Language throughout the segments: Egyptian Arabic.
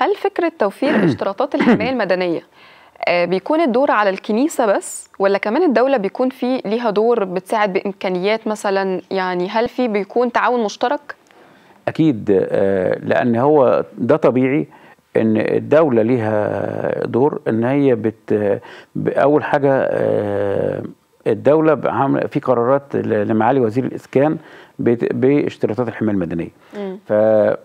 هل فكره توفير اشتراطات الحمايه المدنيه آه، بيكون الدور على الكنيسه بس ولا كمان الدوله بيكون في ليها دور بتساعد بامكانيات مثلا يعني هل في بيكون تعاون مشترك اكيد آه، لان هو ده طبيعي ان الدوله ليها دور ان هي بت اول حاجه آه، الدوله عامله في قرارات ل- لمعالي وزير الاسكان بت- باشتراطات الحمايه المدنيه مم. ف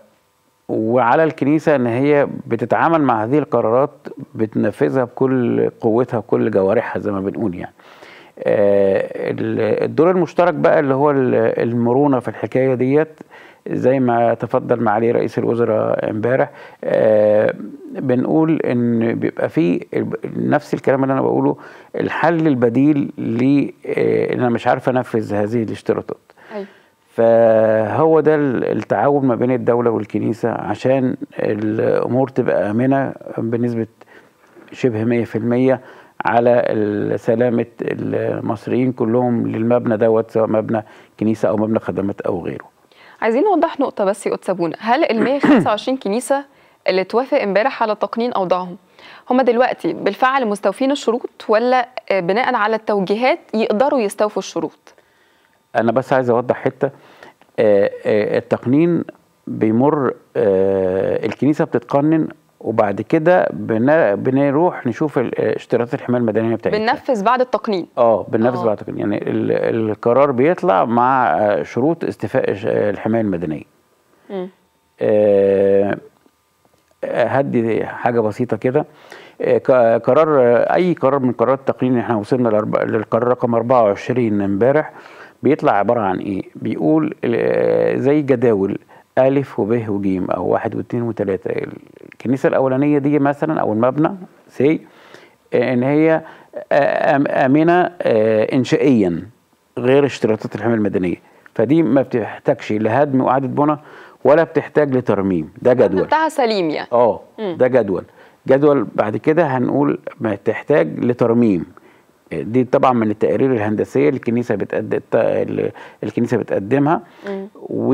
وعلى الكنيسه ان هي بتتعامل مع هذه القرارات بتنفذها بكل قوتها بكل جوارحها زي ما بنقول يعني آه، ال- الدور المشترك بقى اللي هو ال- المرونه في الحكايه ديت زي ما تفضل معالي رئيس الوزراء امبارح آه، بنقول ان بيبقى في الب- نفس الكلام اللي انا بقوله الحل البديل ل آه، ان انا مش عارف انفذ هذه الاشتراطات أيوة. فهو ده ال- التعاون ما بين الدولة والكنيسة عشان الأمور تبقى آمنة بنسبة شبه 100% على ال- سلامة المصريين كلهم للمبنى دوت سواء مبنى كنيسة أو مبنى خدمات أو غيره عايزين نوضح نقطة بس يا أتسابونا هل ال 125 كنيسة اللي توافق امبارح على تقنين أوضاعهم هم دلوقتي بالفعل مستوفين الشروط ولا آه، بناء على التوجيهات يقدروا يستوفوا الشروط؟ أنا بس عايز أوضح حتة آه، آه، التقنين بيمر آه، الكنيسة بتتقنن وبعد كده بن- بنروح نشوف ال- اشتراطات الحماية المدنية بتاعتها بننفذ بعد التقنين اه بالنفس آه. بعد كده يعني ال- القرار بيطلع مع آه، شروط استيفاء ش- آه، الحمايه المدنيه مم. آه، آه، هدي حاجه بسيطه كده آه، ك- قرار آه، اي قرار من قرارات التقنين احنا وصلنا للأربع- للقرار رقم 24 امبارح بيطلع عباره عن ايه بيقول آه، زي جداول ألف وب وجيم أو واحد واثنين وثلاثة الكنيسة الأولانية دي مثلا أو المبنى سي إن هي آم- آمنة آه، إنشائيا غير اشتراطات الحماية المدنية فدي ما بتحتاجش لهدم وإعادة بناء ولا بتحتاج لترميم ده جدول بتاعها سليم يعني اه مم. ده جدول جدول بعد كده هنقول ما تحتاج لترميم دي طبعا من التقارير الهندسيه اللي الكنيسه بتقدم الكنيسه بتقدمها مم.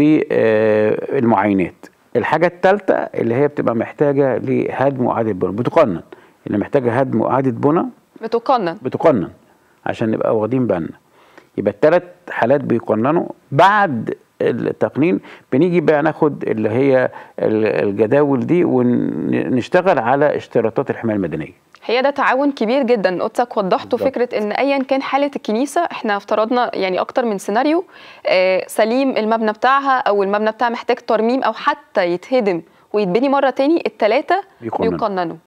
والمعاينات الحاجه الثالثه اللي هي بتبقى محتاجه لهدم واعاده بناء بتقنن اللي محتاجه هدم واعاده بناء بتقنن بتقنن عشان نبقى واخدين بالنا يبقى الثلاث حالات بيقننوا بعد التقنين بنيجي بقى ناخد اللي هي ال- الجداول دي ونشتغل على اشتراطات الحمايه المدنيه هي ده تعاون كبير جدا قدسك وضحته بالظبط. فكره ان ايا كان حاله الكنيسه احنا افترضنا يعني اكتر من سيناريو آه، سليم المبنى بتاعها او المبنى بتاعها محتاج ترميم او حتى يتهدم ويتبني مره تاني الثلاثه بيقننوا. يقننوا